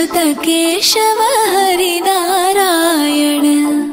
Achyut Keshav Harinarayan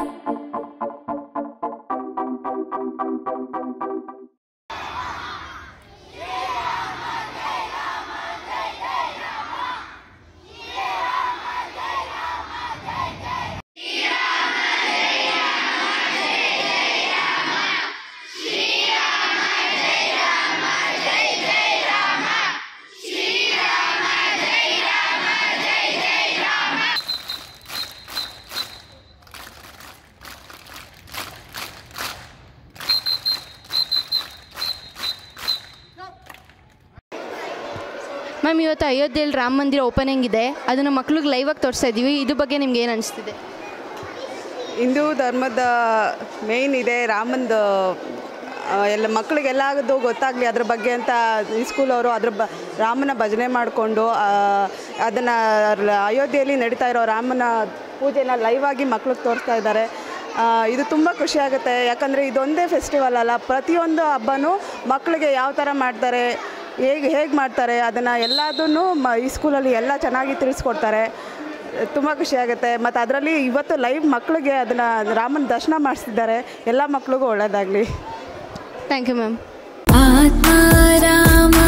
ma'am ಇವತ್ತು ಅಯೋಧ್ಯೆಯಲ್ಲಿ ರಾಮ ಮಂದಿರ ಓಪನಿಂಗ್ ಇದೆ ಅದನ್ನು ಮಕ್ಳಿಗೆ ಲೈವಾಗಿ ತೋರಿಸ್ತಾ ಇದ್ದೀವಿ ಇದ್ರ ಬಗ್ಗೆ ನಿಮ್ಗೆ ಏನು ಅನಿಸ್ತಿದೆ ಹಿಂದೂ ಧರ್ಮದ ಮೇಯ್ನ್ ಇದೆ ರಾಮಂದು ಆ, ಎಲ್ಲ ಮಕ್ಕಳಿಗೆಲ್ಲದು ಗೊತ್ತಾಗಲಿ ಅದ್ರ ಬಗ್ಗೆ ಅಂತ ಈ ಸ್ಕೂಲವರು ಅದ್ರ ಬ ರಾಮನ ಭಜನೆ ಮಾಡಿಕೊಂಡು ಅದನ್ನು ಅಯೋಧ್ಯೆಯಲ್ಲಿ ನಡೀತಾ ಇರೋ ರಾಮನ ಪೂಜೆನ ಲೈವ್ ಆಗಿ ಮಕ್ಳಿಗೆ ತೋರಿಸ್ತಾ ಇದ್ದಾರೆ ಆ, ಇದು ತುಂಬ ಖುಷಿಯಾಗುತ್ತೆ ಯಾಕಂದರೆ ಇದೊಂದೇ ಫೆಸ್ಟಿವಲ್ ಅಲ್ಲ ಪ್ರತಿಯೊಂದು ಹಬ್ಬನೂ ಮಕ್ಕಳಿಗೆ ಯಾವ ಥರ ಮಾಡ್ತಾರೆ ಹೇಗೆ ಹೇಗೆ ಮಾಡ್ತಾರೆ ಅದನ್ನು ಎಲ್ಲದನ್ನು ಮ ಈ ಸ್ಕೂಲಲ್ಲಿ ಎಲ್ಲ ಚೆನ್ನಾಗಿ ತಿಳಿಸ್ಕೊಡ್ತಾರೆ ತುಂಬ ಖುಷಿಯಾಗುತ್ತೆ ಮತ್ತು ಅದರಲ್ಲಿ ಇವತ್ತು ಲೈವ್ ಮಕ್ಕಳಿಗೆ ಅದನ್ನು ರಾಮನ ದರ್ಶನ ಮಾಡಿಸಿದ್ದಾರೆ ಎಲ್ಲ ಮಕ್ಳಿಗೂ ಒಳ್ಳೆಯದಾಗಲಿ ಥ್ಯಾಂಕ್ ಯು ಮ್ಯಾಮ್ आत्मा रामा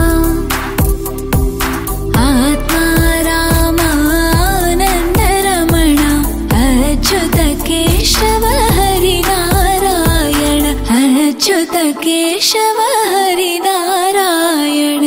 आत्मा रामानन्दरमणा अच्युत केशव हरिनारायण अच्युत केशव हरिनारायण